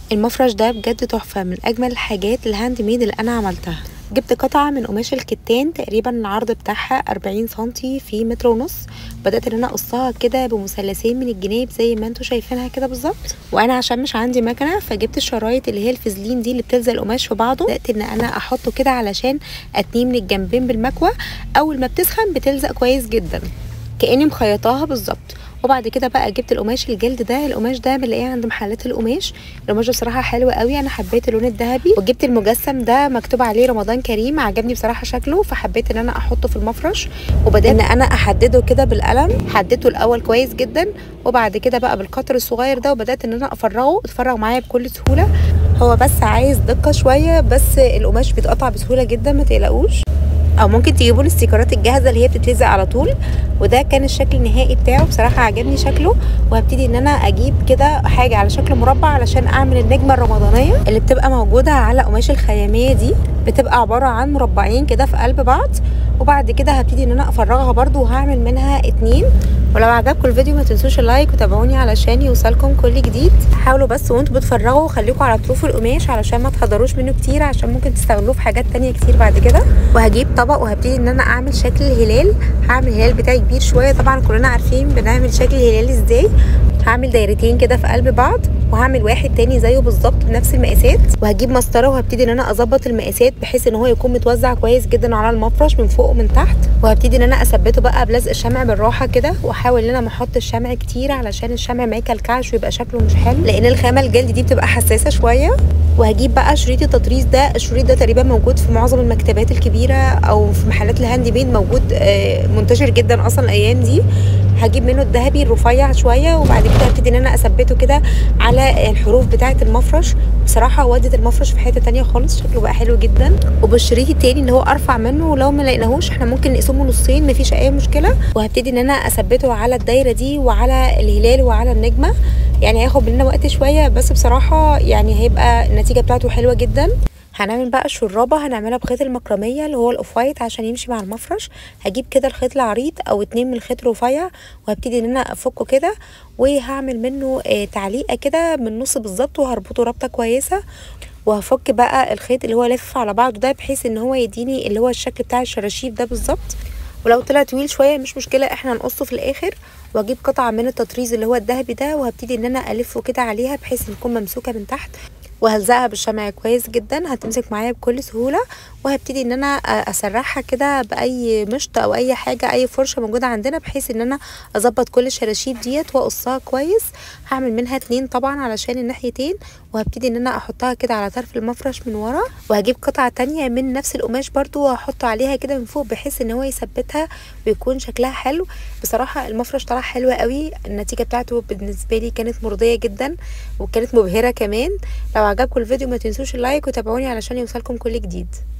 المفرش ده بجد تحفه من اجمل الحاجات الهاند ميد اللي انا عملتها جبت قطعة من قماش الكتان تقريبا العرض بتاعها 40 سنتي في متر ونص بدأت ان انا اقصها كده بمثلثين من الجناب زي ما انتوا شايفينها كده بالظبط وانا عشان مش عندي مكنة فجبت الشرايط اللي هي الفازلين دي اللي بتلزق القماش في بعضه بدأت ان انا احطه كده علشان اتنيه من الجنبين بالمكوى اول ما بتسخن بتلزق كويس جدا كاني مخيطاها بالظبط وبعد كده بقى جبت القماش الجلد ده القماش ده بنلاقيه عند محلات القماش القماش بصراحه حلو قوي انا حبيت اللون الذهبي وجبت المجسم ده مكتوب عليه رمضان كريم عجبني بصراحه شكله فحبيت ان انا احطه في المفرش وبدات ان انا احدده كده بالقلم حددته الاول كويس جدا وبعد كده بقى بالقطر الصغير ده وبدات ان انا افرغه اتفرغ معايا بكل سهوله هو بس عايز دقه شويه بس القماش بيتقطع بسهوله جدا ما تقلقوش او ممكن تجيبوا الاستيكرات الجاهزه اللي هي بتتلزق على طول وده كان الشكل النهائي بتاعه بصراحه عجبني شكله وهبتدي ان انا اجيب كده حاجه على شكل مربع علشان اعمل النجمه الرمضانيه اللي بتبقى موجوده على قماش الخياميه دي بتبقى عباره عن مربعين كده في قلب بعض وبعد كده هبتدي ان انا افرغها برده وهعمل منها اتنين ولو عجبكم الفيديو ما تنسوش اللايك وتابعوني علشان يوصلكم كل جديد حاولوا بس وانتوا بتفرغوا خليكم على طروف القماش علشان ما تهدروش منه كتير عشان ممكن تستغلوه في حاجات تانية كتير بعد كده وهجيب طبق وهبتدي ان انا اعمل شكل الهلال هعمل الهلال بتاعي كبير شويه طبعا كلنا عارفين بنعمل شكل الهلال ازاي هعمل دايرتين كده في قلب بعض وهعمل واحد تاني زيه بالظبط بنفس المقاسات وهجيب مسطره وهبتدي ان انا اظبط المقاسات بحيث ان هو يكون متوزع كويس جدا على المفرش من فوق ومن تحت وهبتدي ان انا اثبته بقى بلزق الشمع بالراحه كده واحاول ان انا ما احط الشمع كتير علشان الشمع ما يكلكعش ويبقى شكله مش حلو لان الخامه الجلد دي بتبقى حساسه شويه وهجيب بقى شريط التطريز ده الشريط ده تقريبا موجود في معظم المكتبات الكبيره او في محلات الهاند ميد موجود منتشر جدا اصلا الايام دي هجيب منه الذهبي الرفيع شويه وبعد كده هبتدي ان انا اثبته كده على الحروف بتاعه المفرش بصراحه ودت المفرش في حته تانية خالص شكله بقى حلو جدا وبالشريط التاني اللي هو ارفع منه ولو ما لقيناهوش احنا ممكن نقسمه نصين مفيش اي مشكله وهبتدي ان انا اثبته على الدايره دي وعلى الهلال وعلى النجمه يعني هياخد مننا وقت شويه بس بصراحه يعني هيبقى النتيجه بتاعته حلوه جدا هنعمل بقى الشرابة هنعملها بخيط المكرمية اللي هو الاوف وايت عشان يمشي مع المفرش هجيب كده الخيط العريض او اتنين من الخيط رفيع وهبتدي ان انا افكه كده وهعمل منه آه تعليقة كده من النص بالظبط وهربطه ربطة كويسة وهفك بقى الخيط اللي هو لافف على بعضه ده بحيث ان هو يديني اللي هو الشكل بتاع الشراشيف ده بالظبط ولو طلع طويل شويه مش مشكله احنا هنقصه في الاخر واجيب قطعه من التطريز اللي هو الذهبي ده وهبتدي ان انا الفه كده عليها بحيث ان تكون ممسوكه من تحت وهلزقها بالشمع كويس جدا هتمسك معايا بكل سهوله وهبتدي ان انا اسرحها كده باي مشط او اي حاجه اي فرشه موجوده عندنا بحيث ان انا اظبط كل الشراشيب ديت واقصها كويس هعمل منها اتنين طبعا علشان الناحيتين وهبتدي ان انا احطها كده على طرف المفرش من ورا وهجيب قطعه تانية من نفس القماش برضو وهحطه عليها كده من فوق بحيث ان هو يثبتها ويكون شكلها حلو بصراحه المفرش طلع حلو قوي النتيجه بتاعته بالنسبه لي كانت مرضيه جدا وكانت مبهره كمان لو عجبكم الفيديو ما تنسوش اللايك وتابعوني علشان يوصلكم كل جديد